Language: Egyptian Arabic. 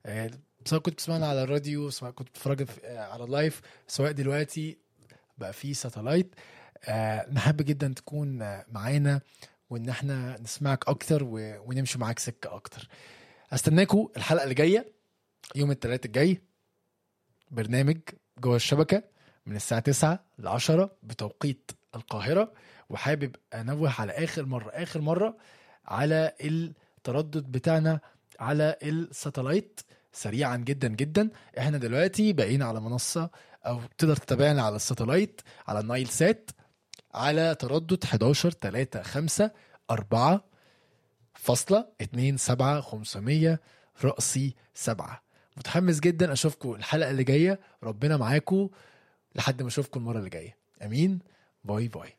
آه، سواء كنت بتسمعنا على الراديو سواء كنت بتتفرج في- آه، على اللايف سواء دلوقتي بقى في ساتلايت آه، نحب جدا تكون آه، معانا وان احنا نسمعك اكتر و- ونمشي معاك سكه اكتر استناكوا الحلقه اللي جايه يوم الثلاث الجاي برنامج جوه الشبكه من الساعه 9 ل 10 بتوقيت القاهره وحابب انوه على اخر مره اخر مره على التردد بتاعنا على الساتلايت سريعا جدا جدا احنا دلوقتي بقينا على منصه او تقدر تتابعنا على الساتلايت على النايل سات على تردد 11 3 5 4 فاصلة 2 7 500 رأسي 7 متحمس جدا اشوفكم الحلقه اللي جايه ربنا معاكم لحد ما اشوفكم المره اللي جايه امين باي باي